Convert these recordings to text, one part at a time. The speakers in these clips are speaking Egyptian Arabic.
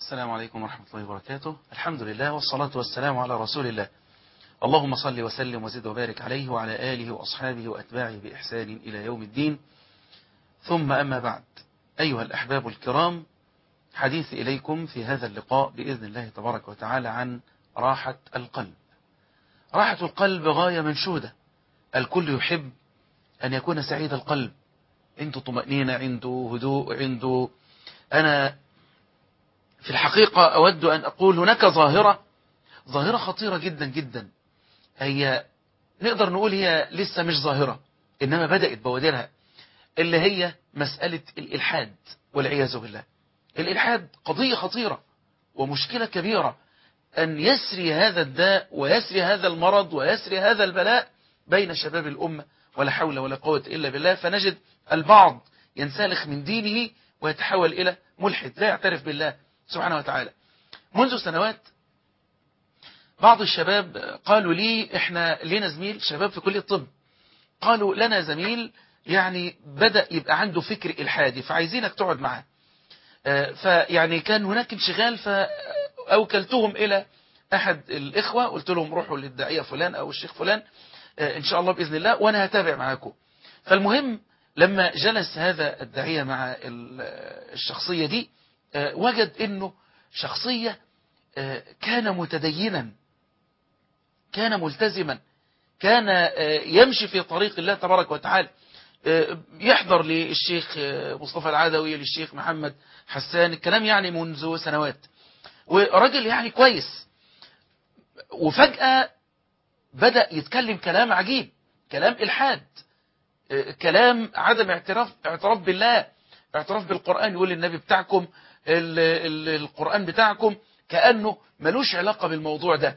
السلام عليكم ورحمة الله وبركاته الحمد لله والصلاة والسلام على رسول الله اللهم صل وسلم وزد وبارك عليه وعلى آله وأصحابه وأتباعه بإحسان إلى يوم الدين ثم أما بعد أيها الأحباب الكرام حديث إليكم في هذا اللقاء بإذن الله تبارك وتعالى عن راحة القلب راحة القلب غاية منشودة الكل يحب أن يكون سعيد القلب عنده طمأنينة عنده هدوء عنده أنا في الحقيقة أود أن أقول هناك ظاهرة ظاهرة خطيرة جدا جدا هي نقدر نقول هي لسه مش ظاهرة إنما بدأت بوادرها اللي هي مسألة الإلحاد والعياذ بالله الإلحاد قضية خطيرة ومشكلة كبيرة أن يسري هذا الداء ويسري هذا المرض ويسري هذا البلاء بين شباب الأمة ولا حول ولا قوة إلا بالله فنجد البعض ينسلخ من دينه ويتحول إلى ملحد لا يعترف بالله سبحانه وتعالى منذ سنوات بعض الشباب قالوا لي احنا لنا زميل شباب في كلية الطب قالوا لنا زميل يعني بدأ يبقى عنده فكر إلحادي فعايزينك تقعد معاه فيعني كان هناك انشغال فأوكلتهم إلى أحد الإخوة قلت لهم روحوا للداعية فلان أو الشيخ فلان إن شاء الله بإذن الله وأنا هتابع معاكم فالمهم لما جلس هذا الداعية مع الشخصية دي وجد أنه شخصية كان متدينا كان ملتزما كان يمشي في طريق الله تبارك وتعالى يحضر للشيخ مصطفى العدوي للشيخ محمد حسان الكلام يعني منذ سنوات ورجل يعني كويس وفجأة بدأ يتكلم كلام عجيب كلام إلحاد كلام عدم اعتراف اعتراف بالله اعتراف بالقرآن يقول النبي بتاعكم ال ال القرآن بتاعكم كأنه ملوش علاقة بالموضوع ده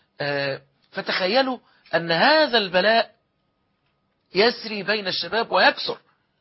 فتخيلوا أن هذا البلاء يسري بين الشباب ويكسر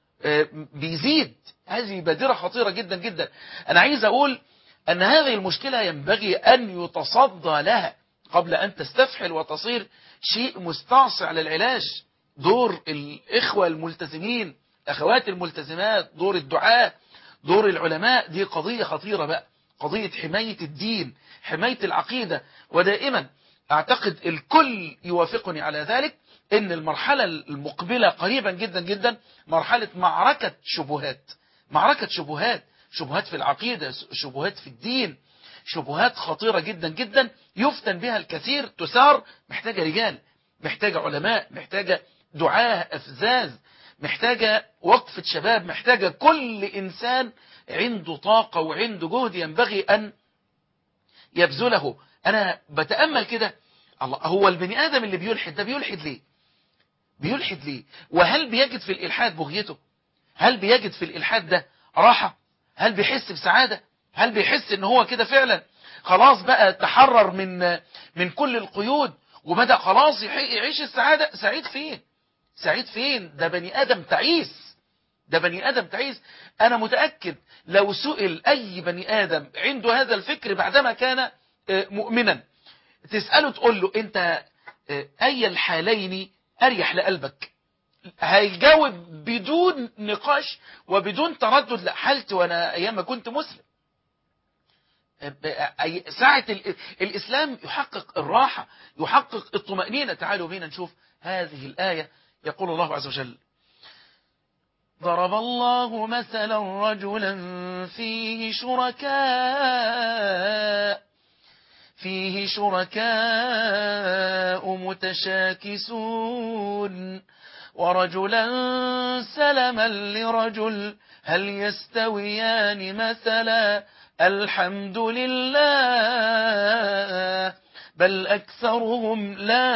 بيزيد هذه بادرة خطيرة جدا جدا أنا عايز أقول أن هذه المشكلة ينبغي أن يتصدى لها قبل أن تستفحل وتصير شيء مستعصي على العلاج دور الإخوة الملتزمين أخوات الملتزمات دور الدعاء دور العلماء دي قضية خطيرة بقى قضية حماية الدين حماية العقيدة ودائما أعتقد الكل يوافقني على ذلك ان المرحلة المقبلة قريبا جدا جدا مرحلة معركة شبهات معركة شبهات شبهات في العقيدة شبهات في الدين شبهات خطيرة جدا جدا يفتن بها الكثير تثار محتاجة رجال محتاجة علماء محتاجة دعاة أفزاز محتاجة وقفة شباب محتاجة كل إنسان عنده طاقة وعنده جهد ينبغي أن يبذله أنا بتأمل كده الله هو البني آدم اللي بيلحد ده بيلحد ليه بيلحد ليه وهل بيجد في الإلحاد بغيته هل بيجد في الإلحاد ده راحة هل بيحس بسعادة هل بيحس ان هو كده فعلا خلاص بقى تحرر من من كل القيود وبدأ خلاص يعيش السعادة سعيد فين سعيد فين ده بني آدم تعيس ده بني آدم تعيس أنا متأكد لو سئل أي بني آدم عنده هذا الفكر بعدما كان مؤمنا تسأله تقول له أنت أي الحالين أريح لقلبك هيجاوب بدون نقاش وبدون تردد لا حالتي وأنا أيام ما كنت مسلم ساعة الإسلام يحقق الراحة يحقق الطمأنينة تعالوا بينا نشوف هذه الآية يقول الله عز وجل ضرب الله مثلا رجلا فيه شركاء فيه شركاء متشاكسون ورجلا سلما لرجل هل يستويان مثلا الحمد لله بل أكثرهم لا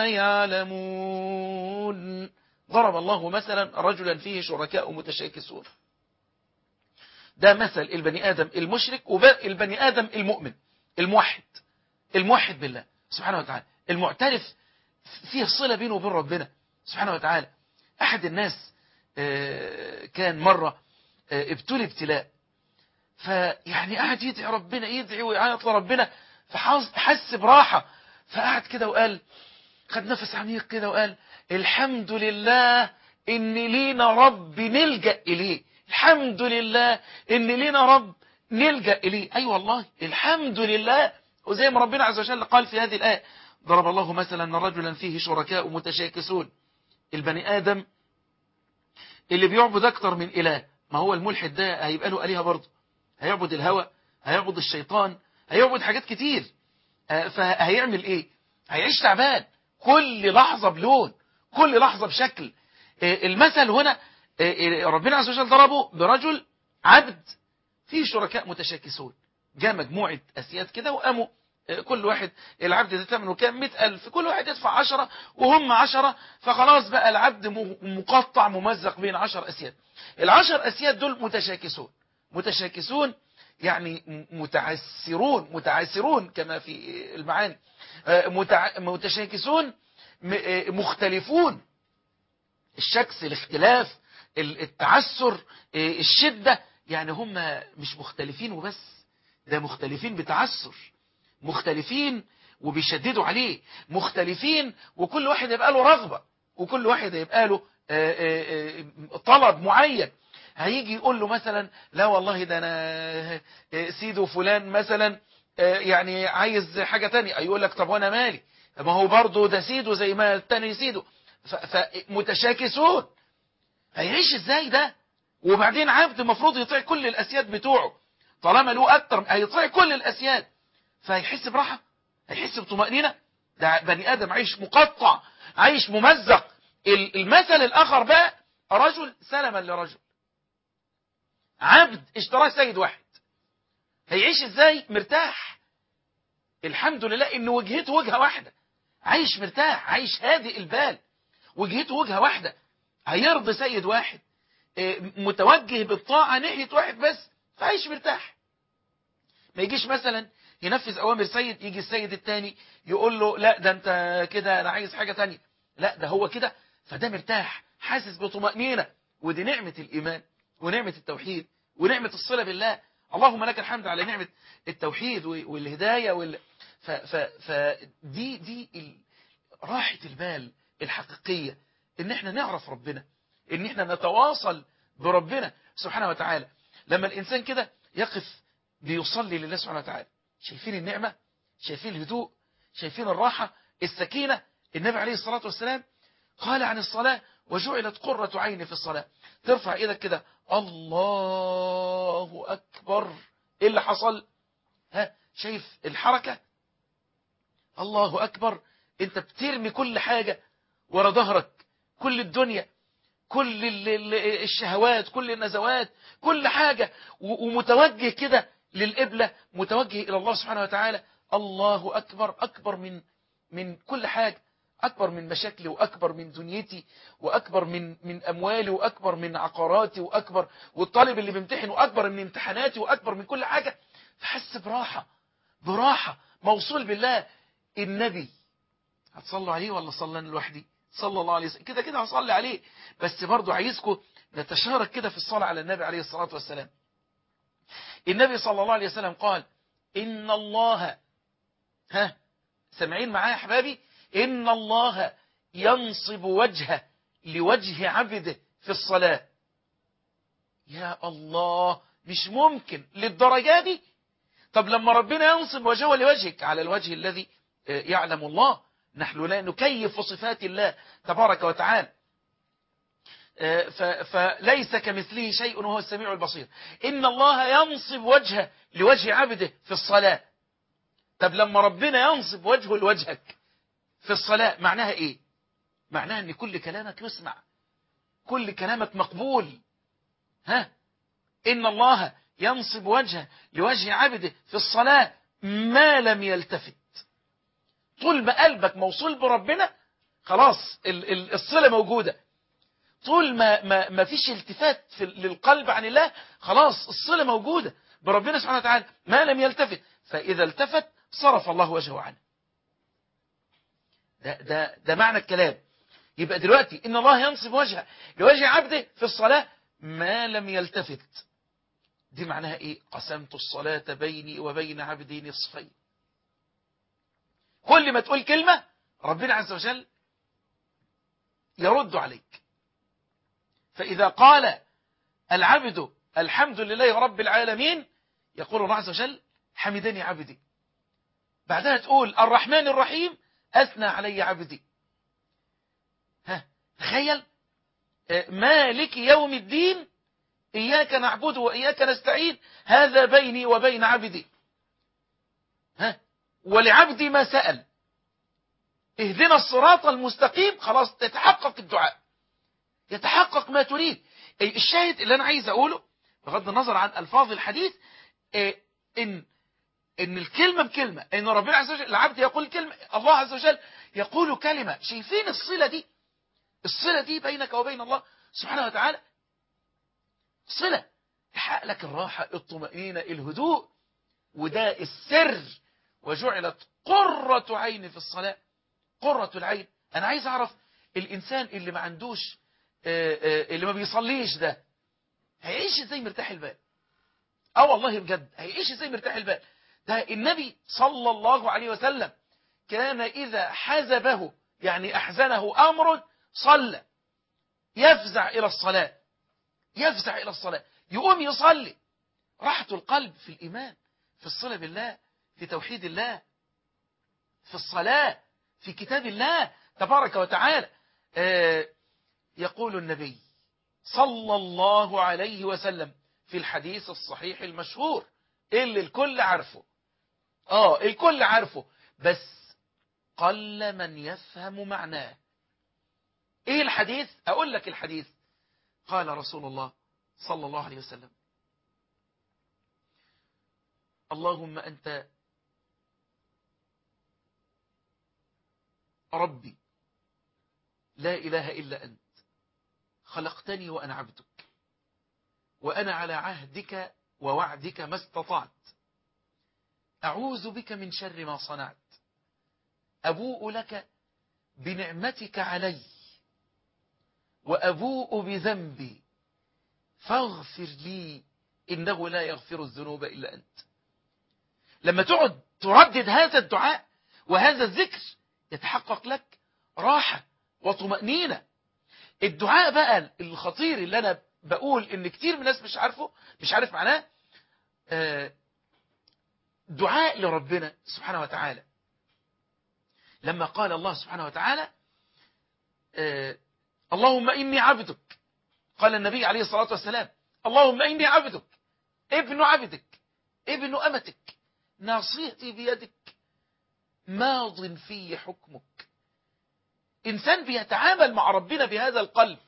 يعلمون ضرب الله مثلا رجلا فيه شركاء متشاكسون ده مثل البني آدم المشرك والبني آدم المؤمن الموحد الموحد بالله سبحانه وتعالى المعترف فيه صلة بينه وبين ربنا سبحانه وتعالى أحد الناس كان مرة ابتلي ابتلاء فيعني قعد يدعي ربنا يدعي ويعيط لربنا فحس براحة فقعد كده وقال خد نفس عميق كده وقال الحمد لله ان لينا رب نلجأ اليه الحمد لله ان لينا رب نلجأ إليه أي أيوة والله الحمد لله وزي ما ربنا عز وجل قال في هذه الآية ضرب الله مثلا رجلا فيه شركاء متشاكسون البني آدم اللي بيعبد أكتر من إله ما هو الملحد ده هيبقى له آلهة برضه هيعبد الهوى هيعبد الشيطان هيعبد حاجات كتير فهيعمل إيه هيعيش تعبان كل لحظة بلون كل لحظة بشكل المثل هنا ربنا عز وجل ضربه برجل عبد فيه شركاء متشاكسون جاء مجموعة أسياد كده وقاموا كل واحد العبد ده ثمنه كام مئة ألف كل واحد يدفع عشرة وهم عشرة فخلاص بقى العبد مقطع ممزق بين عشر أسياد العشر أسياد دول متشاكسون متشاكسون يعني متعسرون متعسرون كما في المعاني متشاكسون مختلفون الشكس الاختلاف التعسر الشدة يعني هم مش مختلفين وبس ده مختلفين بتعسر مختلفين وبيشددوا عليه مختلفين وكل واحد يبقى له رغبة وكل واحد يبقى له طلب معين هيجي يقول له مثلا لا والله ده أنا سيدو فلان مثلا يعني عايز حاجة تانية يقول لك طب وانا مالي ما هو برضه ده سيدو زي ما التاني سيدو فمتشاكسون هيعيش ازاي ده وبعدين عبد المفروض يطيع كل الاسياد بتوعه طالما له اكتر هيطيع كل الاسياد فهيحس براحه هيحس بطمأنينة ده بني ادم عايش مقطع عايش ممزق المثل الاخر بقى رجل سلما لرجل عبد اشتراه سيد واحد هيعيش ازاي مرتاح الحمد لله ان وجهته وجهه واحده عايش مرتاح عايش هادئ البال وجهته وجهه واحده هيرضي سيد واحد متوجه بالطاعة ناحية واحد بس فعيش مرتاح ما يجيش مثلا ينفذ أوامر سيد يجي السيد التاني يقول له لا ده أنت كده أنا عايز حاجة تانية لا ده هو كده فده مرتاح حاسس بطمأنينة ودي نعمة الإيمان ونعمة التوحيد ونعمة الصلة بالله اللهم لك الحمد على نعمة التوحيد والهداية وال... ف... ف... فدي دي ال... راحة البال الحقيقية ان احنا نعرف ربنا ان احنا نتواصل بربنا سبحانه وتعالى لما الانسان كده يقف بيصلي لله سبحانه وتعالى شايفين النعمة شايفين الهدوء شايفين الراحة السكينة النبي عليه الصلاة والسلام قال عن الصلاة وجعلت قرة عيني في الصلاة ترفع ايدك كده الله أكبر ايه اللي حصل ها شايف الحركة الله أكبر انت بترمي كل حاجة ورا ظهرك كل الدنيا كل الشهوات كل النزوات كل حاجة ومتوجه كده للقبلة متوجه إلى الله سبحانه وتعالى الله أكبر أكبر من من كل حاجة أكبر من مشاكلي وأكبر من دنيتي وأكبر من من أموالي وأكبر من عقاراتي وأكبر والطالب اللي بيمتحن وأكبر من امتحاناتي وأكبر من كل حاجة فحس براحة براحة موصول بالله النبي هتصلوا عليه ولا صلى أنا لوحدي صلى الله عليه وسلم كده كده هصلي عليه بس برضو عايزكم نتشارك كده في الصلاة على النبي عليه الصلاة والسلام النبي صلى الله عليه وسلم قال إن الله ها سمعين معايا يا حبابي إن الله ينصب وجهه لوجه عبده في الصلاة يا الله مش ممكن للدرجة دي طب لما ربنا ينصب وجهه لوجهك على الوجه الذي يعلم الله نحن لا نكيف صفات الله تبارك وتعالى فليس كمثله شيء وهو السميع البصير إن الله ينصب وجهه لوجه عبده في الصلاة طب لما ربنا ينصب وجهه لوجهك في الصلاة معناها إيه معناها أن كل كلامك يسمع كل كلامك مقبول ها إن الله ينصب وجهه لوجه عبده في الصلاة ما لم يلتفت طول ما قلبك موصول بربنا خلاص الصلة موجودة طول ما ما ما فيش التفات في للقلب عن الله خلاص الصلة موجودة بربنا سبحانه وتعالى ما لم يلتفت فإذا التفت صرف الله وجهه عنه ده, ده, ده معنى الكلام يبقى دلوقتي إن الله ينصب وجهه لوجه عبده في الصلاة ما لم يلتفت دي معناها إيه قسمت الصلاة بيني وبين عبدي نصفين كل ما تقول كلمة ربنا عز وجل يرد عليك فإذا قال العبد الحمد لله رب العالمين يقول الله عز وجل حمدني عبدي بعدها تقول الرحمن الرحيم أثنى علي عبدي ها تخيل مالك يوم الدين إياك نعبد وإياك نستعين هذا بيني وبين عبدي ها ولعبدي ما سأل اهدنا الصراط المستقيم خلاص تتحقق الدعاء يتحقق ما تريد الشاهد اللي أنا عايز أقوله بغض النظر عن ألفاظ الحديث إن إن الكلمة بكلمة إن ربنا عز وجل العبد يقول كلمة الله عز وجل يقول كلمة شايفين الصلة دي الصلة دي بينك وبين الله سبحانه وتعالى صلة يحقق لك الراحة الطمأنينة الهدوء وده السر وجعلت قرة عين في الصلاة قرة العين أنا عايز أعرف الإنسان اللي ما عندوش اللي ما بيصليش ده هيعيش ازاي مرتاح البال اه والله بجد هيعيش ازاي مرتاح البال ده النبي صلى الله عليه وسلم كان إذا حزبه يعني أحزنه أمر صلى يفزع إلى الصلاة يفزع إلى الصلاة يقوم يصلي راحة القلب في الإيمان في الصلة بالله في توحيد الله في الصلاة في كتاب الله تبارك وتعالى آه يقول النبي صلى الله عليه وسلم في الحديث الصحيح المشهور اللي الكل عارفه اه الكل عارفه بس قل من يفهم معناه ايه الحديث اقول لك الحديث قال رسول الله صلى الله عليه وسلم اللهم انت ربي لا اله الا انت خلقتني وانا عبدك وانا على عهدك ووعدك ما استطعت أعوذ بك من شر ما صنعت أبوء لك بنعمتك علي وأبوء بذنبي فاغفر لي إنه لا يغفر الذنوب إلا أنت لما تقعد تردد هذا الدعاء وهذا الذكر يتحقق لك راحة وطمأنينة الدعاء بقى الخطير اللي أنا بقول إن كتير من الناس مش عارفه مش عارف معناه آه دعاء لربنا سبحانه وتعالى لما قال الله سبحانه وتعالى آه اللهم إني عبدك قال النبي عليه الصلاة والسلام اللهم إني عبدك ابن عبدك ابن أمتك ناصيتي بيدك ماض في حكمك إنسان بيتعامل مع ربنا بهذا القلب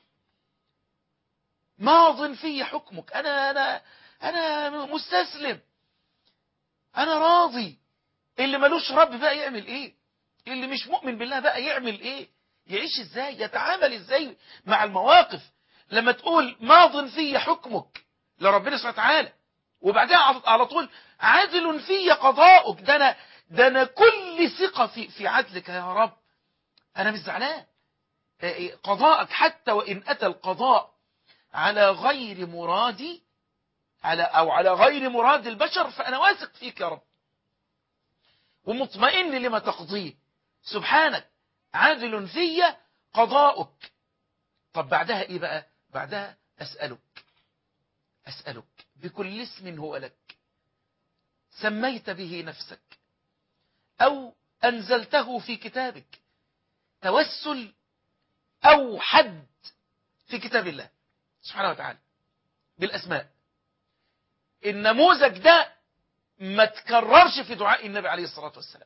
ماض في حكمك أنا, أنا, أنا مستسلم أنا راضي اللي ملوش رب بقى يعمل إيه اللي مش مؤمن بالله بقى يعمل إيه يعيش إزاي يتعامل إزاي مع المواقف لما تقول ماض في حكمك لربنا سبحانه وتعالى وبعدها على طول عادل في قضاؤك ده أنا, ده أنا كل ثقة في, في عدلك يا رب أنا مش زعلان قضاءك حتى وإن أتى القضاء على غير مرادي على أو على غير مراد البشر فأنا واثق فيك يا رب ومطمئن لما تقضيه سبحانك عادل في قضاؤك طب بعدها إيه بقى بعدها أسألك أسألك بكل اسم هو لك سميت به نفسك أو أنزلته في كتابك توسل أو حد في كتاب الله سبحانه وتعالى بالأسماء النموذج ده ما تكررش في دعاء النبي عليه الصلاة والسلام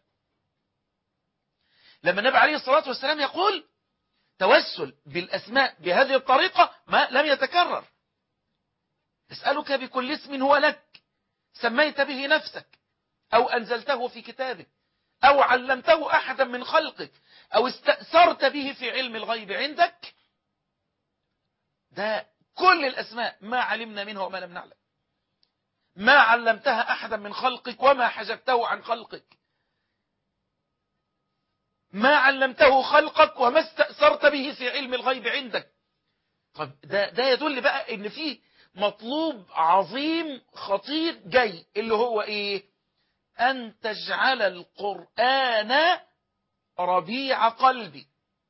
لما النبي عليه الصلاة والسلام يقول توسل بالأسماء بهذه الطريقة ما لم يتكرر اسألك بكل اسم هو لك سميت به نفسك أو أنزلته في كتابك أو علمته أحدا من خلقك أو استأثرت به في علم الغيب عندك ده كل الأسماء ما علمنا منها وما لم نعلم ما علمتها أحدا من خلقك وما حجبته عن خلقك ما علمته خلقك وما استأثرت به في علم الغيب عندك طب ده, ده يدل بقى ان في مطلوب عظيم خطير جاي اللي هو ايه ان تجعل القرآن ربيع قلبي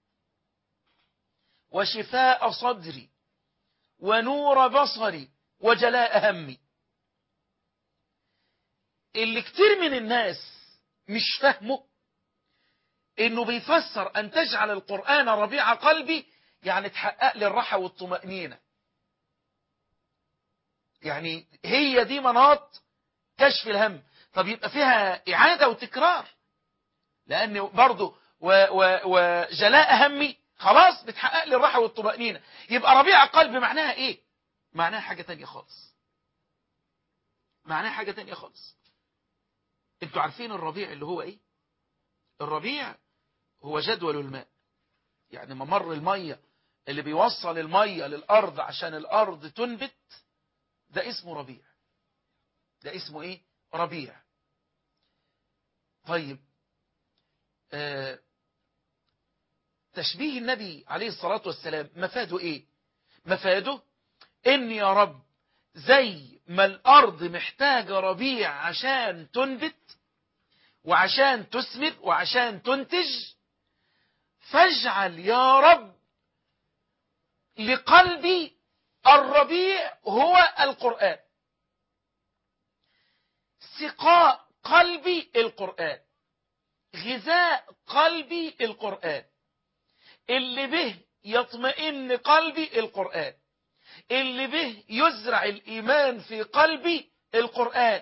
وشفاء صدري ونور بصري وجلاء همي اللي كتير من الناس مش فاهمه انه بيفسر ان تجعل القرآن ربيع قلبي يعني تحقق لي الراحة والطمأنينة يعني هي دي مناط كشف الهم طب يبقى فيها إعادة وتكرار لأن برضه وجلاء همي خلاص بتحقق لي الراحة والطمأنينة يبقى ربيع قلب معناها إيه معناها حاجة تانية خالص معناها حاجة تانية خالص انتوا عارفين الربيع اللي هو ايه الربيع هو جدول الماء يعني ممر المية اللي بيوصل المية للأرض عشان الأرض تنبت ده اسمه ربيع ده اسمه ايه ربيع طيب آه تشبيه النبي عليه الصلاة والسلام مفاده ايه مفاده ان يا رب زي ما الارض محتاجة ربيع عشان تنبت وعشان تثمر وعشان تنتج فاجعل يا رب لقلبي الربيع هو القرآن سقاء قلبي القرآن غذاء قلبي القرآن اللي به يطمئن قلبي القرآن اللي به يزرع الإيمان في قلبي القرآن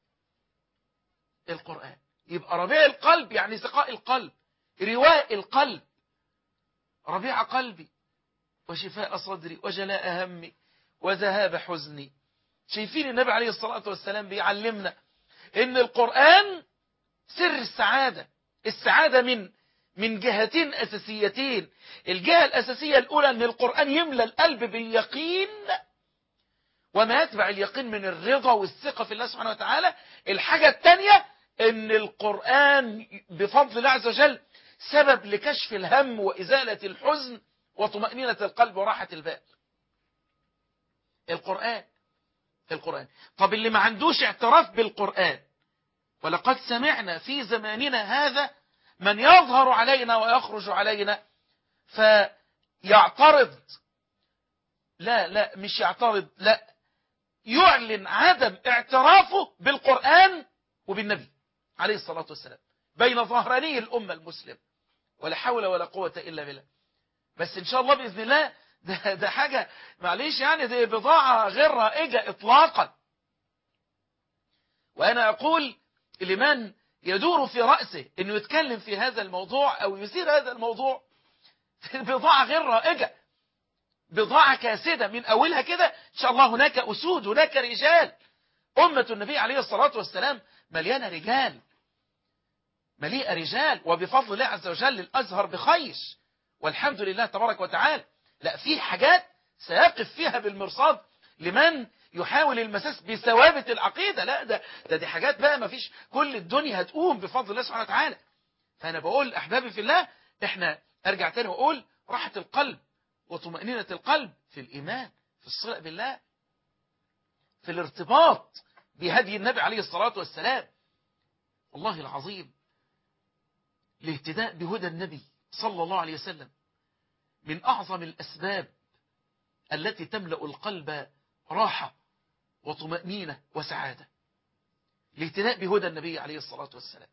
القرآن يبقى ربيع القلب يعني سقاء القلب رواء القلب ربيع قلبي وشفاء صدري وجلاء همي وذهاب حزني شايفين النبي عليه الصلاة والسلام بيعلمنا ان القرآن سر السعادة السعادة من من جهتين أساسيتين الجهة الأساسية الأولى أن القرآن يملى القلب باليقين وما يتبع اليقين من الرضا والثقة في الله سبحانه وتعالى الحاجة الثانية أن القرآن بفضل الله عز وجل سبب لكشف الهم وإزالة الحزن وطمأنينة القلب وراحة البال القرآن القرآن طب اللي ما عندوش اعتراف بالقرآن ولقد سمعنا في زماننا هذا من يظهر علينا ويخرج علينا فيعترض لا لا مش يعترض لا يعلن عدم اعترافه بالقرآن وبالنبي عليه الصلاة والسلام بين ظهراني الأمة المسلم ولا حول ولا قوة إلا بالله بس إن شاء الله بإذن الله ده, ده حاجة معليش يعني دي بضاعة غير رائجة إطلاقا وأنا أقول لمن يدور في رأسه أنه يتكلم في هذا الموضوع أو يثير هذا الموضوع بضاعة غير رائجة بضاعة كاسدة من أولها كده إن شاء الله هناك أسود هناك رجال أمة النبي عليه الصلاة والسلام مليانة رجال مليئة رجال وبفضل الله عز وجل الأزهر بخيش والحمد لله تبارك وتعالى لا في حاجات سيقف فيها بالمرصاد لمن يحاول المساس بثوابت العقيدة لا ده, ده دي حاجات بقى ما فيش كل الدنيا هتقوم بفضل الله سبحانه وتعالى فأنا بقول أحبابي في الله إحنا أرجع تاني وأقول راحة القلب وطمأنينة القلب في الإيمان في الصلة بالله في الارتباط بهدي النبي عليه الصلاة والسلام والله العظيم الاهتداء بهدى النبي صلى الله عليه وسلم من أعظم الأسباب التي تملأ القلب راحة وطمأنينة وسعادة الاهتداء بهدى النبي عليه الصلاة والسلام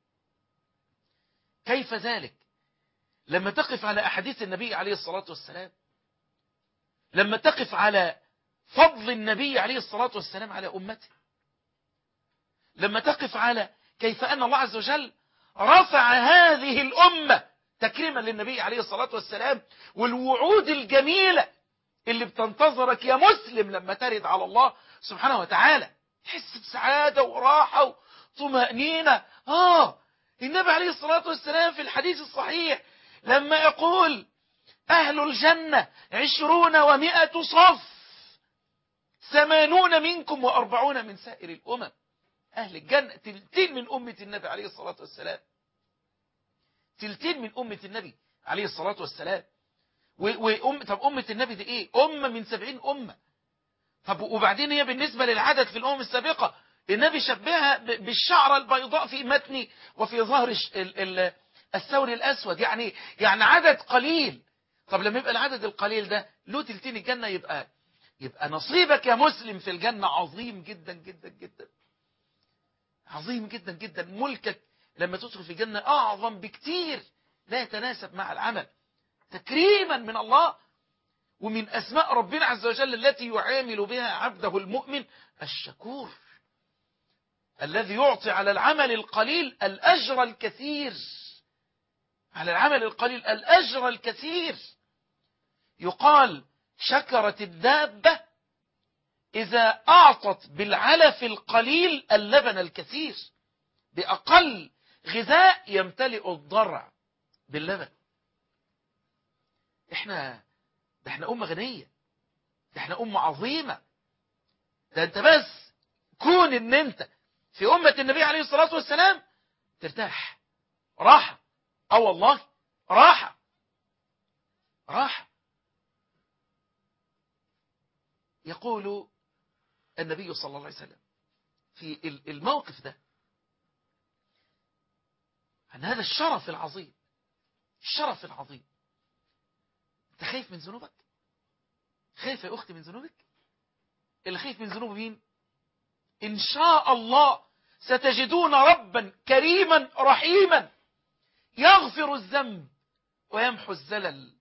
كيف ذلك لما تقف على أحاديث النبي عليه الصلاة والسلام لما تقف على فضل النبي عليه الصلاة والسلام على أمته لما تقف على كيف أن الله عز وجل رفع هذه الأمة تكريما للنبي عليه الصلاة والسلام والوعود الجميلة اللي بتنتظرك يا مسلم لما ترد على الله سبحانه وتعالى تحس بسعادة وراحة وطمأنينة آه النبي عليه الصلاة والسلام في الحديث الصحيح لما يقول أهل الجنة عشرون ومائة صف ثمانون منكم وأربعون من سائر الأمم أهل الجنة تلتين من أمة النبي عليه الصلاة والسلام تلتين من أمة النبي عليه الصلاة والسلام وأم طب أمة النبي دي إيه أمة من سبعين أمة طب وبعدين هي بالنسبة للعدد في الأمم السابقة النبي شبهها بالشعرة البيضاء في متني وفي ظهر الثور الأسود يعني يعني عدد قليل طب لما يبقى العدد القليل ده له تلتين الجنة يبقى يبقى نصيبك يا مسلم في الجنة عظيم جدا جدا جدا عظيم جدا جدا ملكك لما تدخل في الجنة أعظم بكتير لا يتناسب مع العمل تكريما من الله ومن أسماء ربنا عز وجل التي يعامل بها عبده المؤمن الشكور الذي يعطي على العمل القليل الأجر الكثير على العمل القليل الأجر الكثير يقال شكرت الدابة إذا أعطت بالعلف القليل اللبن الكثير بأقل غذاء يمتلئ الضرع باللبن احنا ده احنا أمة غنية ده احنا أمة عظيمة ده انت بس كون ان انت في أمة النبي عليه الصلاة والسلام ترتاح راحة اه والله راحة راحة يقول النبي صلى الله عليه وسلم في الموقف ده عن هذا الشرف العظيم الشرف العظيم انت خايف من ذنوبك خايف يا أختي من ذنوبك اللي خايف من ذنوب مين إن شاء الله ستجدون ربا كريما رحيما يغفر الذنب ويمحو الزلل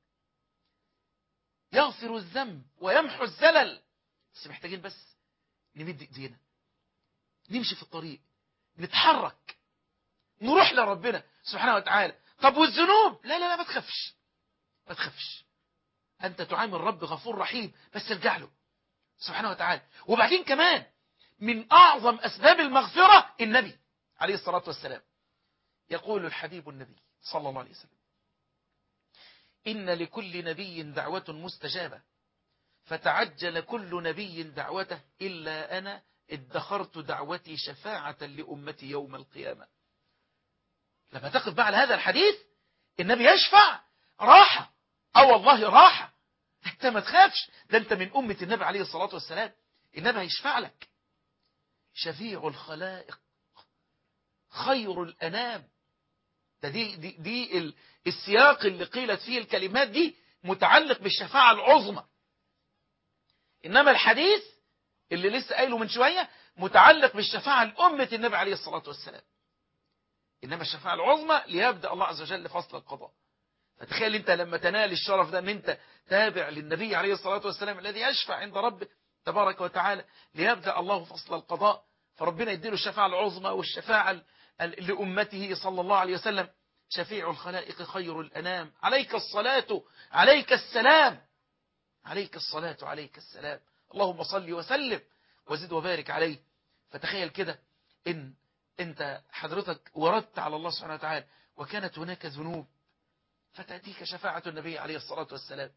يغفر الذنب ويمحو الزلل بس محتاجين بس نمد ايدينا نمشي في الطريق نتحرك نروح لربنا سبحانه وتعالى طب والذنوب لا لا لا ما تخافش ما تخافش أنت تعامل رب غفور رحيم بس ارجع له سبحانه وتعالى وبعدين كمان من أعظم أسباب المغفرة النبي عليه الصلاة والسلام يقول الحبيب النبي صلى الله عليه وسلم إن لكل نبي دعوة مستجابة فتعجل كل نبي دعوته إلا أنا ادخرت دعوتي شفاعة لأمتي يوم القيامة لما تقف بقى على هذا الحديث النبي يشفع راحة أو والله راحة أنت ما تخافش ده أنت من أمة النبي عليه الصلاة والسلام النبي هيشفع لك شفيع الخلائق خير الأنام ده دي, دي, دي السياق اللي قيلت فيه الكلمات دي متعلق بالشفاعة العظمى إنما الحديث اللي لسه قايله من شوية متعلق بالشفاعة لأمة النبي عليه الصلاة والسلام إنما الشفاعة العظمى ليبدأ الله عز وجل فصل القضاء فتخيل أنت لما تنال الشرف ده أن أنت تابع للنبي عليه الصلاة والسلام الذي يشفع عند ربه تبارك وتعالى ليبدأ الله فصل القضاء فربنا يديله الشفاعة العظمى والشفاعة لأمته صلى الله عليه وسلم شفيع الخلائق خير الأنام عليك الصلاة عليك السلام عليك الصلاة عليك السلام اللهم صل وسلم وزد وبارك عليه فتخيل كده إن أنت حضرتك وردت على الله سبحانه وتعالى وكانت هناك ذنوب فتأتيك شفاعة النبي عليه الصلاة والسلام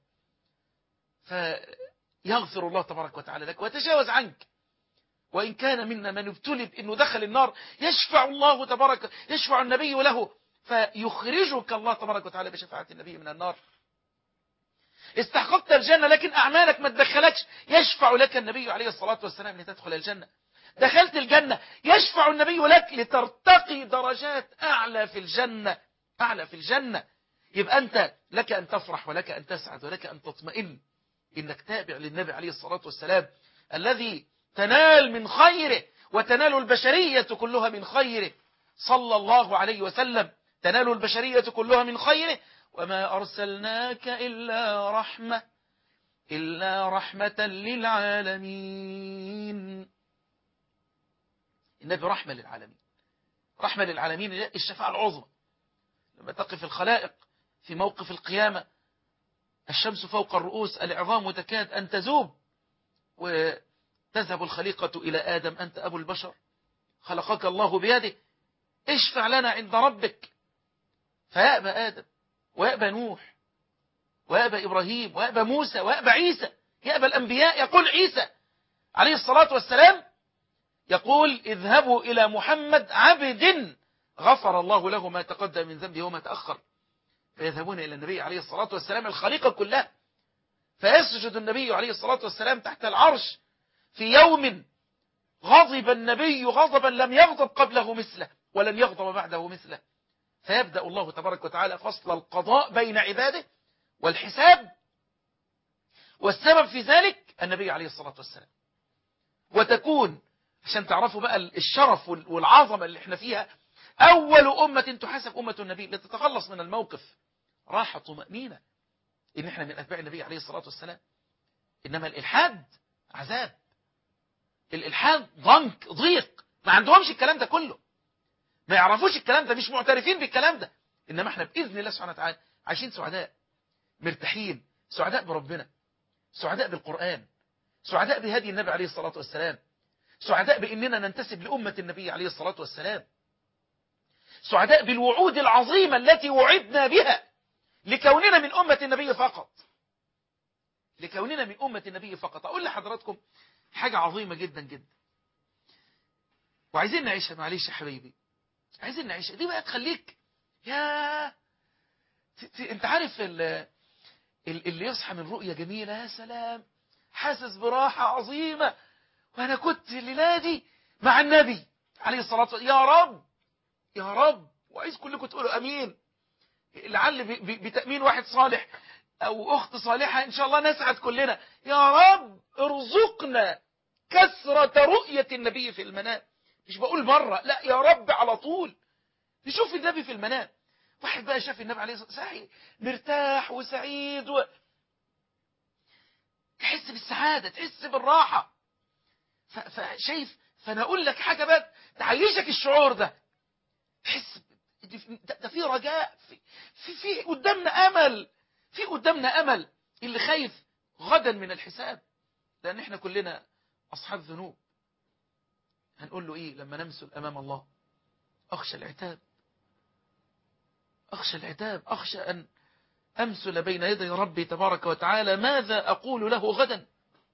فيغفر الله تبارك وتعالى لك ويتجاوز عنك وإن كان منا من ابتلي بأنه دخل النار يشفع الله تبارك يشفع النبي له فيخرجك الله تبارك وتعالى بشفاعة النبي من النار استحققت الجنة لكن أعمالك ما تدخلكش يشفع لك النبي عليه الصلاة والسلام لتدخل الجنة دخلت الجنة يشفع النبي لك لترتقي درجات أعلى في الجنة أعلى في الجنة يبقى أنت لك أن تفرح ولك أن تسعد ولك أن تطمئن إنك تابع للنبي عليه الصلاة والسلام الذي تنال من خيره وتنال البشرية كلها من خيره صلى الله عليه وسلم تنال البشرية كلها من خيره وما أرسلناك إلا رحمة إلا رحمة للعالمين النبي رحمة للعالمين رحمة للعالمين الشفاعة العظمى لما تقف الخلائق في موقف القيامة الشمس فوق الرؤوس العظام تكاد أن تذوب وتذهب الخليقة إلى آدم أنت أبو البشر خلقك الله بيده اشفع لنا عند ربك فيأبى آدم ويأبى نوح ويأبى إبراهيم ويأبى موسى ويأبى عيسى يأبى الأنبياء يقول عيسى عليه الصلاة والسلام يقول اذهبوا إلى محمد عبد غفر الله له ما تقدم من ذنبه وما تأخر فيذهبون إلى النبي عليه الصلاة والسلام الخليقة كلها فيسجد النبي عليه الصلاة والسلام تحت العرش في يوم غضب النبي غضبا لم يغضب قبله مثله ولن يغضب بعده مثله فيبدأ الله تبارك وتعالى فصل القضاء بين عباده والحساب والسبب في ذلك النبي عليه الصلاة والسلام وتكون عشان تعرفوا بقى الشرف والعظمة اللي احنا فيها أول أمة تحاسب أمة النبي لتتخلص من الموقف راحة طمأنينة إن احنا من أتباع النبي عليه الصلاة والسلام إنما الإلحاد عذاب الإلحاد ضنك ضيق ما عندهمش الكلام ده كله ما يعرفوش الكلام ده مش معترفين بالكلام ده إنما احنا بإذن الله سبحانه وتعالى عايشين سعداء مرتاحين سعداء بربنا سعداء بالقرآن سعداء بهدي النبي عليه الصلاة والسلام سعداء بأننا ننتسب لأمة النبي عليه الصلاة والسلام سعداء بالوعود العظيمة التي وعدنا بها لكوننا من أمة النبي فقط لكوننا من أمة النبي فقط أقول لحضراتكم حاجة عظيمة جدا جدا وعايزين نعيشها معلش يا حبيبي عايزين نعيشها دي بقى تخليك يا ت... ت... انت عارف ال... اللي يصحى من رؤية جميلة يا سلام حاسس براحة عظيمة وانا كنت الليلة دي مع النبي عليه الصلاة والسلام يا رب يا رب وعايز كلكم تقولوا امين لعل بتأمين واحد صالح او اخت صالحة ان شاء الله نسعد كلنا يا رب ارزقنا كثرة رؤية النبي في المنام مش بقول مرة لا يا رب على طول نشوف النبي في المنام واحد بقى شاف النبي عليه الصلاة والسلام مرتاح وسعيد و... تحس بالسعادة تحس بالراحة ف... فشايف فانا اقول لك حاجة بقى تعيشك الشعور ده تحس ده في رجاء في, في في قدامنا امل في قدامنا امل اللي خايف غدا من الحساب لان احنا كلنا اصحاب ذنوب هنقول له ايه لما نمثل امام الله اخشى العتاب اخشى العتاب اخشى ان امثل بين يدي ربي تبارك وتعالى ماذا اقول له غدا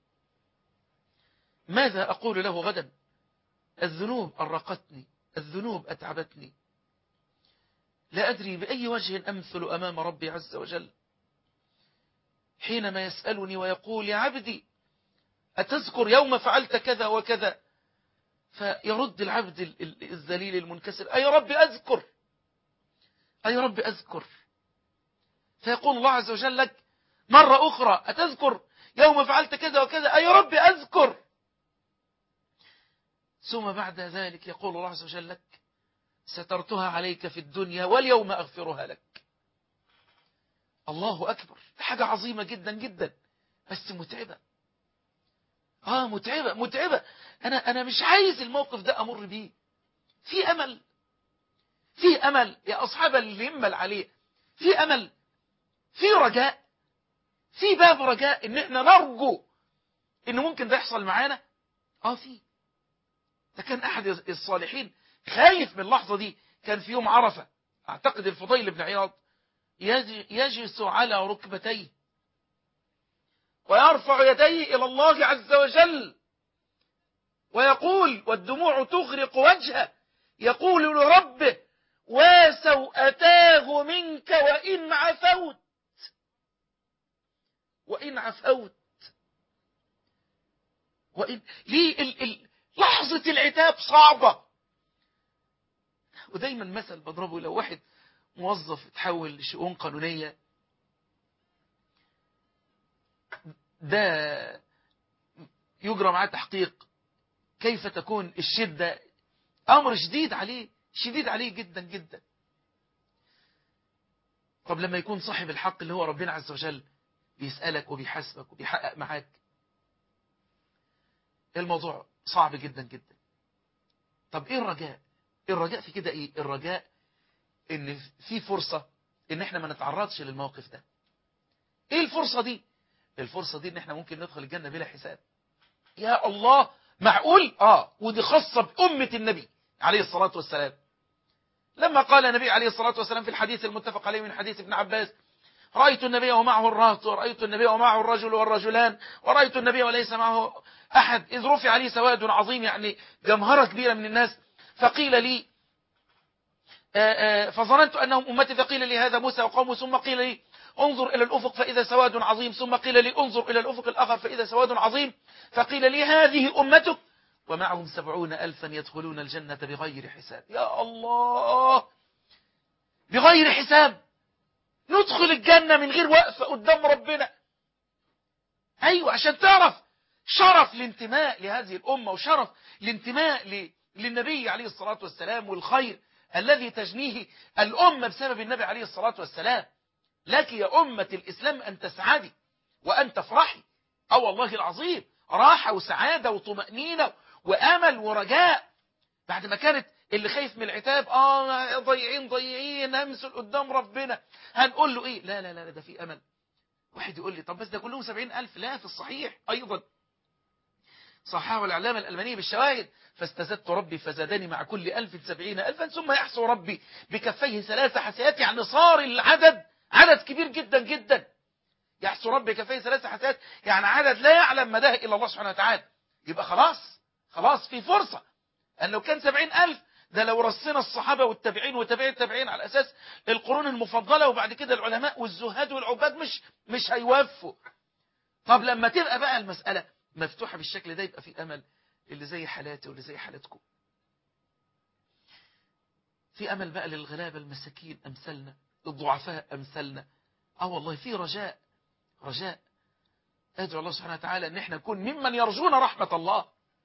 ماذا اقول له غدا الذنوب ارقتني الذنوب اتعبتني لا أدري بأي وجه أمثل أمام ربي عز وجل حينما يسألني ويقول يا عبدي أتذكر يوم فعلت كذا وكذا فيرد العبد الذليل المنكسر أي رب أذكر أي رب أذكر فيقول الله عز وجل لك مرة أخرى أتذكر يوم فعلت كذا وكذا أي رب أذكر ثم بعد ذلك يقول الله عز وجل لك سترتها عليك في الدنيا واليوم أغفرها لك الله أكبر حاجة عظيمة جدا جدا بس متعبة آه متعبة متعبة أنا, أنا مش عايز الموقف ده أمر بيه في أمل في أمل يا أصحاب اللي يمل عليه في أمل في رجاء في باب رجاء إن إحنا نرجو إنه ممكن ده يحصل معانا آه في ده كان أحد الصالحين خايف من اللحظة دي كان في يوم عرفة أعتقد الفضيل بن عياض يجلس على ركبتيه ويرفع يديه إلى الله عز وجل ويقول والدموع تغرق وجهه يقول لربه وسوءتاه منك وإن عفوت وإن عفوت وإن ليه ال... ال... لحظة العتاب صعبة ودايما مثل بضربه لو واحد موظف تحول لشؤون قانونية ده يجرى معاه تحقيق كيف تكون الشدة أمر شديد عليه شديد عليه جدا جدا طب لما يكون صاحب الحق اللي هو ربنا عز وجل بيسألك وبيحاسبك وبيحقق معاك الموضوع صعب جدا جدا طب ايه الرجاء الرجاء في كده ايه الرجاء ان في فرصة ان احنا ما نتعرضش للموقف ده ايه الفرصة دي الفرصة دي ان احنا ممكن ندخل الجنة بلا حساب يا الله معقول اه ودي خاصة بأمة النبي عليه الصلاة والسلام لما قال النبي عليه الصلاة والسلام في الحديث المتفق عليه من حديث ابن عباس رأيت النبي ومعه الرهط ورأيت النبي ومعه الرجل والرجلان ورأيت النبي وليس معه أحد إذ رفع لي سواد عظيم يعني جمهرة كبيرة من الناس فقيل لي فظننت أنهم أمتي فقيل لي هذا موسى وقومه ثم قيل لي انظر إلى الأفق فإذا سواد عظيم ثم قيل لي انظر إلى الأفق الآخر فإذا سواد عظيم فقيل لي هذه أمتك ومعهم سبعون ألفا يدخلون الجنة بغير حساب يا الله بغير حساب ندخل الجنة من غير وقفة قدام ربنا أيوة عشان تعرف شرف الانتماء لهذه الأمة وشرف الانتماء ل- للنبي عليه الصلاة والسلام والخير الذي تجنيه الأمة بسبب النبي عليه الصلاة والسلام لك يا أمة الإسلام أن تسعدي وأن تفرحي أو والله العظيم راحة وسعادة وطمأنينة وأمل ورجاء بعد ما كانت اللي خايف من العتاب آه ضيعين ضيعين همسل قدام ربنا هنقول له إيه لا لا لا ده في أمل واحد يقول لي طب بس ده كلهم سبعين ألف لا في الصحيح أيضا صححه العلامة الألماني بالشواهد فاستزدت ربي فزادني مع كل ألف سبعين ألفا ثم يحصو ربي بكفيه ثلاث حسيات يعني صار العدد عدد كبير جدا جدا يحصو ربي بكفيه ثلاث حسيات يعني عدد لا يعلم مداه إلا الله سبحانه وتعالى يبقى خلاص خلاص في فرصة أن لو كان سبعين ألف ده لو رصينا الصحابة والتابعين وتابعين التابعين على أساس القرون المفضلة وبعد كده العلماء والزهاد والعباد مش مش هيوفوا طب لما تبقى بقى المسألة مفتوحة بالشكل ده يبقى في أمل اللي زي حالاتي واللي زي حالتكم في أمل بقى للغلابة المساكين أمثالنا الضعفاء أمثالنا اه والله في رجاء رجاء أدعو الله سبحانه وتعالى أن احنا نكون ممن يرجون رحمة الله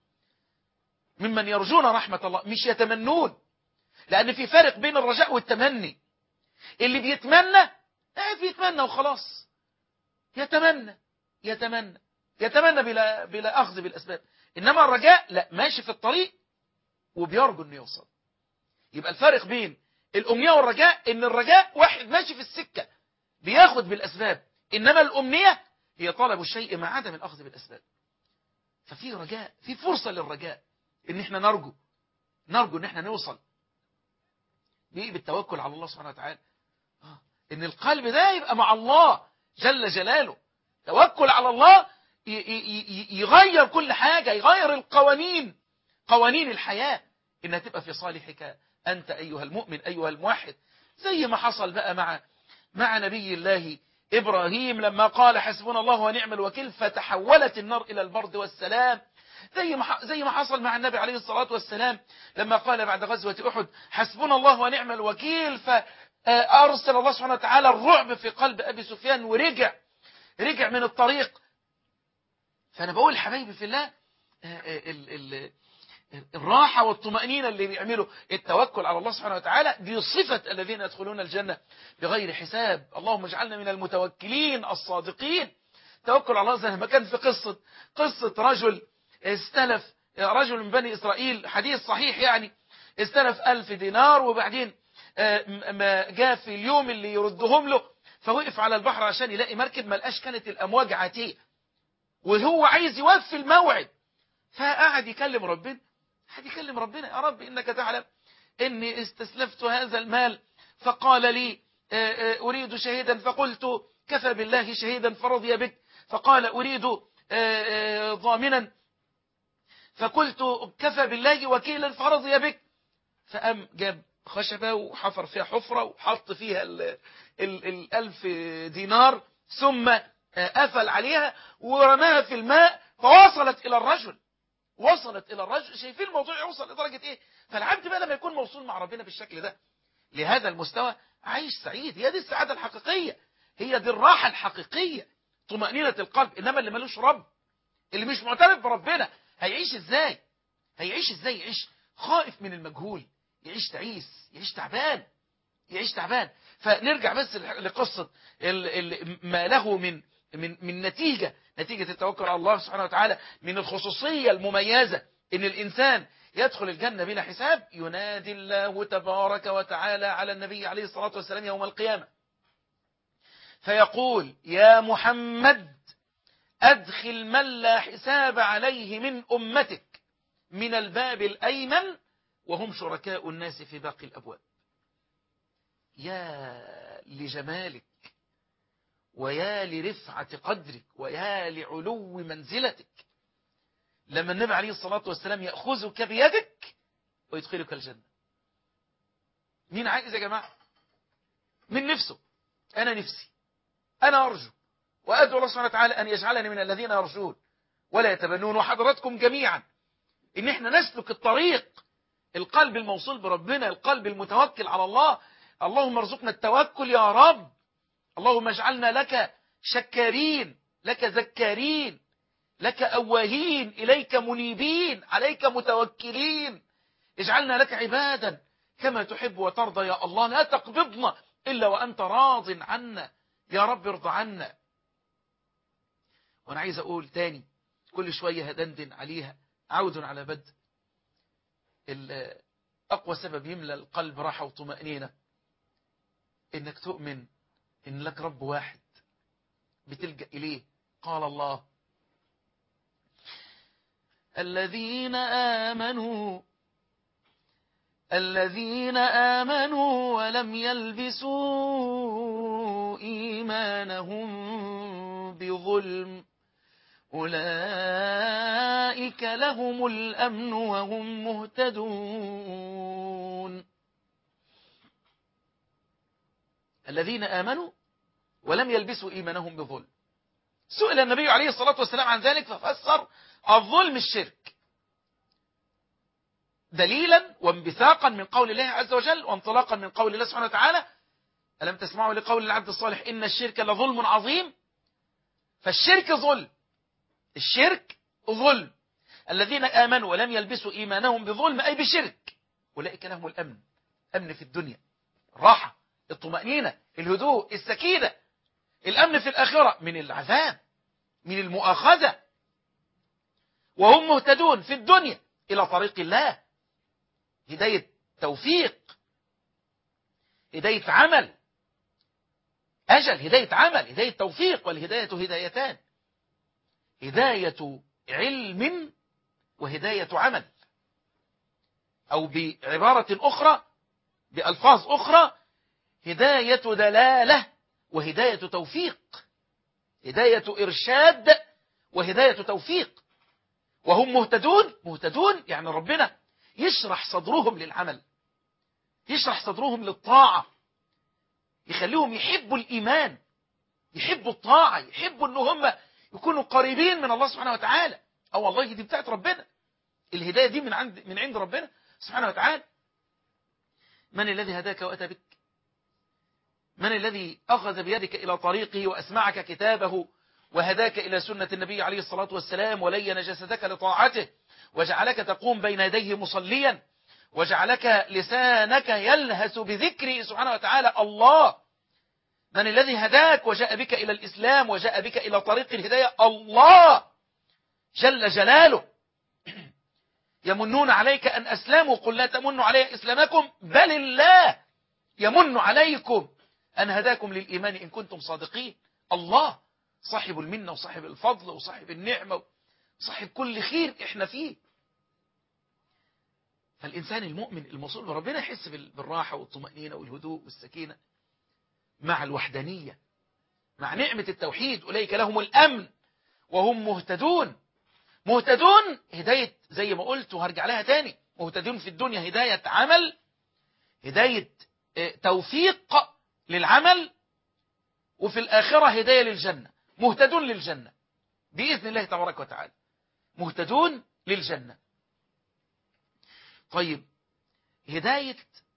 ممن يرجون رحمة الله مش يتمنون لأن في فرق بين الرجاء والتمني اللي بيتمنى قاعد بيتمنى وخلاص يتمنى يتمنى يتمنى بلا, بلا أخذ بالأسباب إنما الرجاء لا ماشي في الطريق وبيرجو أنه يوصل يبقى الفرق بين الأمنية والرجاء إن الرجاء واحد ماشي في السكة بياخد بالأسباب إنما الأمنية هي طلب الشيء مع عدم الأخذ بالأسباب ففي رجاء في فرصة للرجاء إن إحنا نرجو نرجو إن إحنا نوصل بإيه بالتوكل على الله سبحانه وتعالى آه. إن القلب ده يبقى مع الله جل جلاله توكل على الله يغير كل حاجة يغير القوانين قوانين الحياة إنها تبقى في صالحك أنت أيها المؤمن أيها الموحد زي ما حصل بقى مع مع نبي الله إبراهيم لما قال حسبنا الله ونعم الوكيل فتحولت النار إلى البرد والسلام زي ما زي ما حصل مع النبي عليه الصلاة والسلام لما قال بعد غزوة أحد حسبنا الله ونعم الوكيل فأرسل الله سبحانه وتعالى الرعب في قلب أبي سفيان ورجع رجع من الطريق فأنا بقول حبايبي في الله ال ال الراحة والطمأنينة اللي بيعملوا التوكل على الله سبحانه وتعالى دي صفة الذين يدخلون الجنة بغير حساب اللهم اجعلنا من المتوكلين الصادقين توكل على الله زي ما كان في قصة قصة رجل استلف رجل من بني إسرائيل حديث صحيح يعني استلف ألف دينار وبعدين ما جاء في اليوم اللي يردهم له فوقف على البحر عشان يلاقي مركب ما لقاش كانت الأمواج عاتية وهو عايز يوفي الموعد فقعد يكلم ربنا قعد يكلم ربنا يا رب إنك تعلم إني استسلفت هذا المال فقال لي أريد شهيدا فقلت كفى بالله شهيدا فرضي بك فقال أريد ضامنا فقلت كفى بالله وكيلا فرضي بك فأم جاب خشبة وحفر فيها حفرة وحط فيها ال ال الألف دينار ثم قفل عليها ورماها في الماء فوصلت إلى الرجل وصلت إلى الرجل شايفين الموضوع يوصل لدرجة إيه فالعبد بقى لما يكون موصول مع ربنا بالشكل ده لهذا المستوى عايش سعيد هي دي السعادة الحقيقية هي دي الراحة الحقيقية طمأنينة القلب إنما اللي ملوش رب اللي مش معترف بربنا هيعيش إزاي هيعيش إزاي يعيش خائف من المجهول يعيش تعيس يعيش تعبان يعيش تعبان فنرجع بس لقصة ما له من من من نتيجة نتيجة التوكل على الله سبحانه وتعالى من الخصوصية المميزة إن الإنسان يدخل الجنة بلا حساب ينادي الله تبارك وتعالى على النبي عليه الصلاة والسلام يوم القيامة فيقول يا محمد أدخل من لا حساب عليه من أمتك من الباب الأيمن وهم شركاء الناس في باقي الأبواب يا لجمالك ويا لرفعة قدرك ويا لعلو منزلتك لما النبي عليه الصلاة والسلام يأخذك بيدك ويدخلك الجنة مين عايز يا جماعة من نفسه أنا نفسي أنا أرجو وأدعو الله سبحانه وتعالى أن يجعلني من الذين يرجون ولا يتبنون وحضراتكم جميعا إن إحنا نسلك الطريق القلب الموصول بربنا القلب المتوكل على الله اللهم ارزقنا التوكل يا رب اللهم اجعلنا لك شكارين لك ذكارين لك أواهين إليك منيبين عليك متوكلين اجعلنا لك عبادا كما تحب وترضى يا الله لا تقبضنا إلا وأنت راض عنا يا رب ارضى عنا وأنا عايز أقول تاني كل شوية هدندن عليها عود على بد أقوى سبب يملى القلب راحة وطمأنينة إنك تؤمن إن لك رب واحد بتلجأ إليه قال الله الذين آمنوا الذين آمنوا ولم يلبسوا إيمانهم بظلم أولئك لهم الأمن وهم مهتدون الذين آمنوا ولم يلبسوا إيمانهم بظلم سئل النبي عليه الصلاة والسلام عن ذلك ففسر الظلم الشرك دليلا وانبثاقا من قول الله عز وجل وانطلاقا من قول الله سبحانه وتعالى ألم تسمعوا لقول العبد الصالح إن الشرك لظلم عظيم فالشرك ظلم الشرك ظلم الذين آمنوا ولم يلبسوا إيمانهم بظلم أي بشرك أولئك لهم الأمن أمن في الدنيا الراحة الطمأنينة الهدوء السكينة الأمن في الآخرة من العذاب من المؤاخذة وهم مهتدون في الدنيا إلى طريق الله هداية توفيق هداية عمل أجل هداية عمل هداية توفيق والهداية هدايتان هداية علم وهداية عمل أو بعبارة أخرى بألفاظ أخرى هداية دلالة وهداية توفيق هداية إرشاد وهداية توفيق وهم مهتدون مهتدون يعني ربنا يشرح صدرهم للعمل يشرح صدرهم للطاعة يخليهم يحبوا الإيمان يحبوا الطاعة يحبوا أن هم يكونوا قريبين من الله سبحانه وتعالى أو والله دي بتاعت ربنا الهداية دي من عند من عند ربنا سبحانه وتعالى من الذي هداك وأتى بك من الذي أخذ بيدك إلى طريقه وأسمعك كتابه وهداك إلى سنة النبي عليه الصلاة والسلام ولين جسدك لطاعته وجعلك تقوم بين يديه مصليا وجعلك لسانك يلهس بذكره سبحانه وتعالى الله من الذي هداك وجاء بك إلى الإسلام وجاء بك إلى طريق الهداية الله جل جلاله يمنون عليك أن أسلموا قل لا تمنوا علي إسلامكم بل الله يمن عليكم أن هداكم للإيمان إن كنتم صادقين الله صاحب المنة وصاحب الفضل وصاحب النعمة وصاحب كل خير إحنا فيه فالإنسان المؤمن الموصول بربنا يحس بالراحة والطمأنينة والهدوء والسكينة مع الوحدانية مع نعمة التوحيد أولئك لهم الأمن وهم مهتدون مهتدون هداية زي ما قلت وهرجع لها تاني مهتدون في الدنيا هداية عمل هداية توفيق للعمل وفي الآخرة هداية للجنة مهتدون للجنة بإذن الله تبارك وتعالى مهتدون للجنة طيب هداية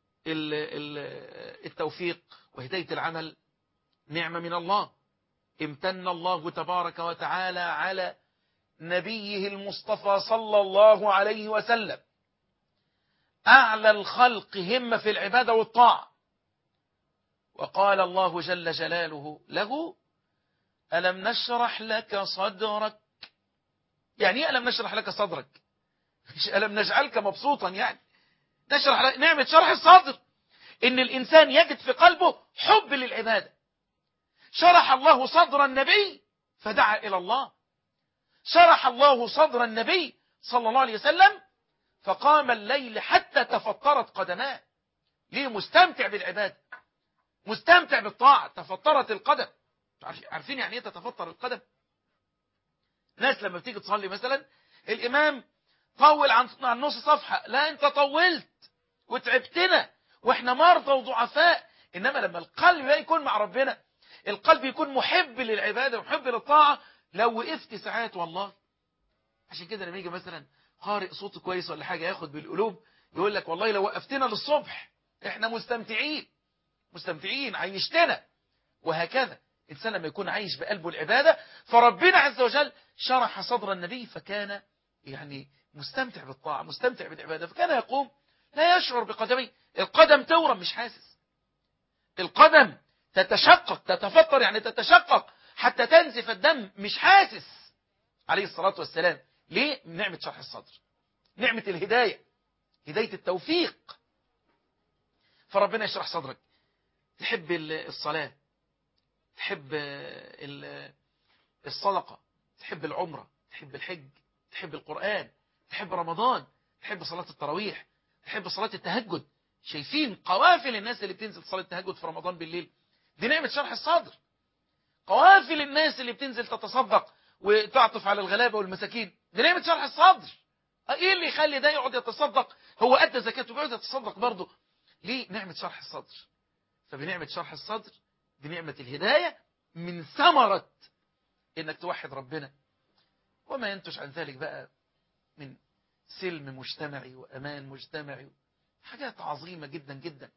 التوفيق وهداية العمل نعمة من الله امتن الله تبارك وتعالى على نبيه المصطفى صلى الله عليه وسلم أعلى الخلق همة في العبادة والطاعة وقال الله جل جلاله له ألم نشرح لك صدرك يعني ايه ألم نشرح لك صدرك مش ألم نجعلك مبسوطا يعني نشرح لك نعمة شرح الصدر إن الإنسان يجد في قلبه حب للعبادة شرح الله صدر النبي فدعا إلى الله شرح الله صدر النبي صلى الله عليه وسلم فقام الليل حتى تفطرت قدماه ليه مستمتع بالعبادة مستمتع بالطاعة تفطرت القدم عارفين يعني ايه تتفطر القدم ناس لما بتيجي تصلي مثلا الإمام طول عن عن نص صفحة لا انت طولت وتعبتنا واحنا مرضى وضعفاء انما لما القلب يكون مع ربنا القلب يكون محب للعبادة ومحب للطاعة لو وقفت ساعات والله عشان كده لما يجي مثلا قارئ صوته كويس ولا حاجة ياخد بالقلوب يقول لك والله لو وقفتنا للصبح احنا مستمتعين مستمتعين عيشتنا وهكذا إنسان لما يكون عايش بقلبه العبادة فربنا عز وجل شرح صدر النبي فكان يعني مستمتع بالطاعة مستمتع بالعبادة فكان يقوم لا يشعر بقدمي القدم تورم مش حاسس القدم تتشقق تتفطر يعني تتشقق حتى تنزف الدم مش حاسس عليه الصلاة والسلام ليه؟ نعمة شرح الصدر نعمة الهداية هداية التوفيق فربنا يشرح صدرك تحب الصلاة تحب الصدقة تحب العمرة تحب الحج تحب القرآن تحب رمضان تحب صلاة التراويح تحب صلاة التهجد شايفين قوافل الناس اللي بتنزل صلاة التهجد في رمضان بالليل دي نعمة شرح الصدر قوافل الناس اللي بتنزل تتصدق وتعطف على الغلابة والمساكين دي نعمة شرح الصدر ايه اللي يخلي ده يقعد يتصدق هو ادى زكاته بيقعد يتصدق برضه ليه نعمة شرح الصدر فبنعمة شرح الصدر بنعمة الهداية من ثمرة انك توحد ربنا وما ينتج عن ذلك بقى من سلم مجتمعي وامان مجتمعي حاجات عظيمة جدا جدا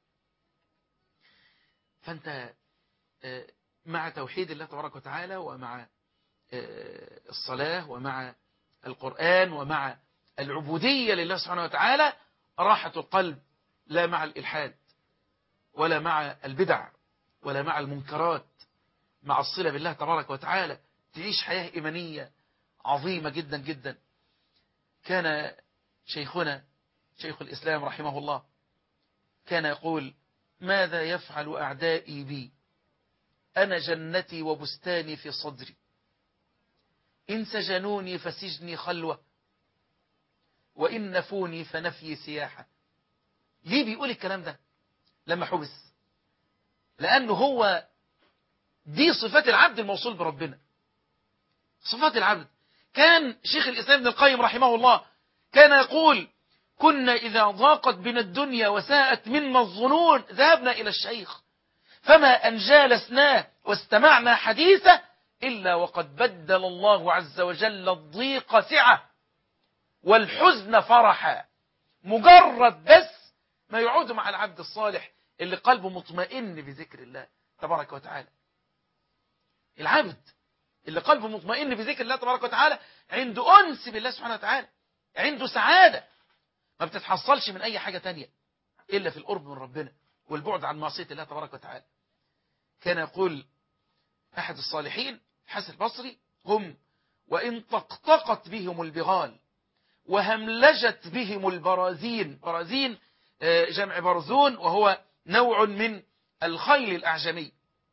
فانت مع توحيد الله تبارك وتعالى ومع الصلاة ومع القرآن ومع العبودية لله سبحانه وتعالى راحة القلب لا مع الإلحاد ولا مع البدع ولا مع المنكرات مع الصلة بالله تبارك وتعالى تعيش حياة إيمانية عظيمة جدا جدا كان شيخنا شيخ الإسلام رحمه الله كان يقول ماذا يفعل أعدائي بي أنا جنتي وبستاني في صدري إن سجنوني فسجني خلوة وإن نفوني فنفي سياحة ليه بيقول الكلام ده لما حبس لأنه هو دي صفات العبد الموصول بربنا صفات العبد كان شيخ الإسلام ابن القيم رحمه الله كان يقول كنا إذا ضاقت بنا الدنيا وساءت منا الظنون ذهبنا إلى الشيخ فما أن جالسناه واستمعنا حديثه إلا وقد بدل الله عز وجل الضيق سعة والحزن فرحا مجرد بس ما يعود مع العبد الصالح اللي قلبه مطمئن بذكر الله تبارك وتعالى العبد اللي قلبه مطمئن بذكر الله تبارك وتعالى عنده أنس بالله سبحانه وتعالى عنده سعادة ما بتتحصلش من أي حاجة تانية إلا في القرب من ربنا والبعد عن معصية الله تبارك وتعالى كان يقول أحد الصالحين حسن البصري هم وإن طقطقت بهم البغال وهملجت بهم البرازين برازين جمع برزون وهو نوع من الخيل الأعجمي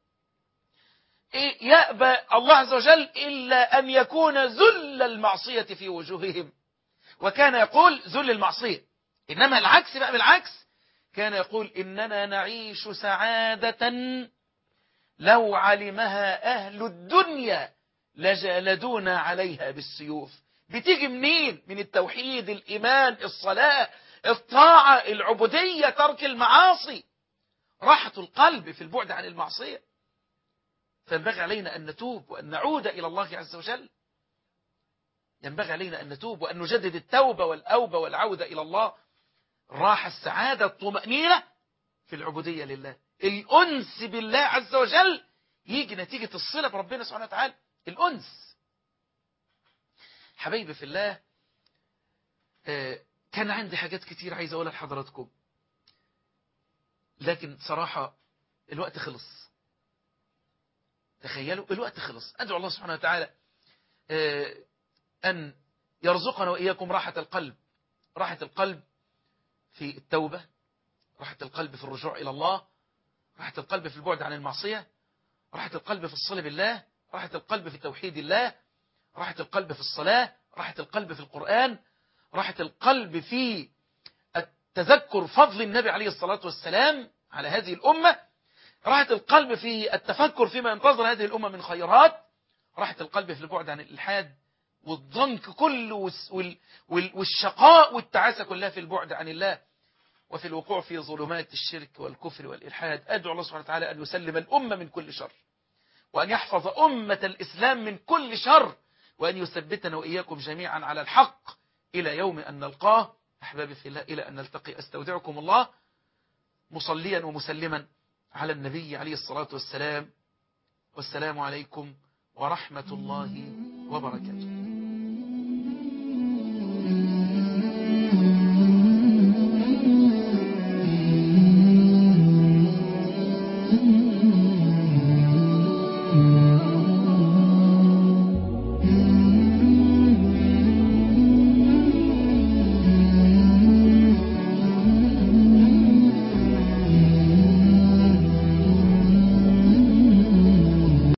يأبى الله عز وجل إلا أن يكون ذل المعصية في وجوههم وكان يقول ذل المعصية إنما العكس بقى بالعكس كان يقول إننا نعيش سعادة لو علمها أهل الدنيا لجالدونا عليها بالسيوف بتيجي منين من التوحيد الإيمان الصلاة الطاعة العبودية ترك المعاصي راحة القلب في البعد عن المعصية فينبغي علينا أن نتوب وأن نعود إلى الله عز وجل ينبغي علينا أن نتوب وأن نجدد التوبة والأوبة والعودة إلى الله راحة السعادة الطمأنينة في العبودية لله الأنس بالله عز وجل يجي نتيجة الصلة بربنا سبحانه وتعالى الأنس حبايبي في الله كان عندي حاجات كتير عايز أقولها لحضراتكم لكن صراحة الوقت خلص تخيلوا الوقت خلص أدعو الله سبحانه وتعالى أن يرزقنا وإياكم راحة القلب راحة القلب في التوبة راحة القلب في الرجوع إلى الله راحة القلب في البعد عن المعصية راحة القلب في الصلة بالله راحة القلب في توحيد الله راحة القلب في الصلاة راحة القلب في القرآن راحة القلب في التذكر فضل النبي عليه الصلاة والسلام على هذه الأمة راحة القلب في التفكر فيما ينتظر هذه الأمة من خيرات راحة القلب في البعد عن الإلحاد والضنك كله والشقاء والتعاسة كلها في البعد عن الله وفي الوقوع في ظلمات الشرك والكفر والإلحاد أدعو الله سبحانه وتعالى أن يسلم الأمة من كل شر وأن يحفظ أمة الإسلام من كل شر وأن يثبتنا وإياكم جميعا على الحق إلى يوم أن نلقاه أحبابي في الله إلى أن نلتقي أستودعكم الله مصليا ومسلما على النبي عليه الصلاة والسلام والسلام عليكم ورحمة الله وبركاته